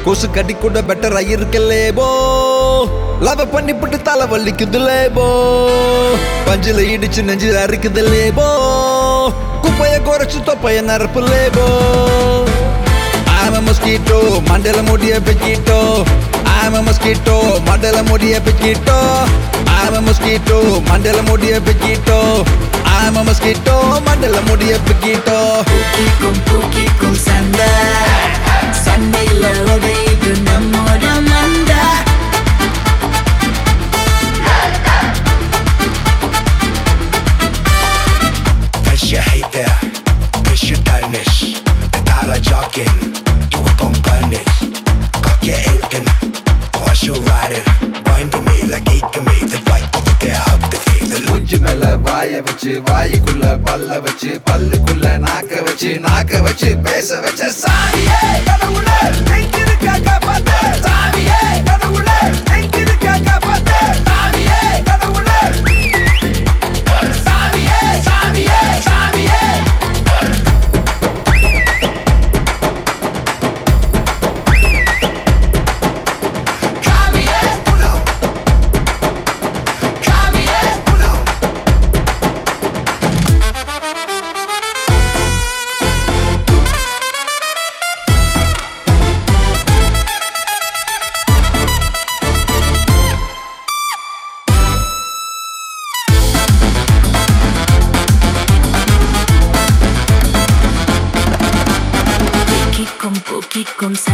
கொசு கடி கூட பெட்டரா இருக்கலேபோ லவ பண்ணி போட்டு தலை வலிக்குது லேபோ பஞ்சில இடிச்சு நெஞ்சில அரிக்குது லேபோ குப்பைய குறைச்சு தொப்பைய நரப்பு லேபோ I'm a mosquito, மண்டல முடிய பெக்கிட்டோ I'm a mosquito, மண்டல முடிய பெக்கிட்டோ I'm a mosquito, மண்டல முடிய பெக்கிட்டோ I'm a mosquito, மண்டல முடிய பெக்கிட்டோ பூக்கிக்கும் பூக்கிக்கும் சண்டை சண்டையில உடையுது நம்மோட மண்டை Cause you hate there, cause you done this. The dollar jogging, you were gon' burn it. Got you aching, cause you riding. Wind to me like aching me. The bike over there, hug the thing. The look மூஞ்சி மேல வாய வச்சு வாய்க்குள்ள பல்ல வச்சு பல்லுக்குள்ள நாக்க வச்சு நாக்க வச்சு பேச வச்ச சாமியே கடவுளே எங்கிருக்க காப்பாத்து சாமியே கடவுளே எங்கிருக்க காப்பாத்து சாமியே கடவுளே சாமியே சாமியே சாமியே Kanye, pull up. Kanye, pull up. பூக்கிக்கும் பூக்கிக்கும்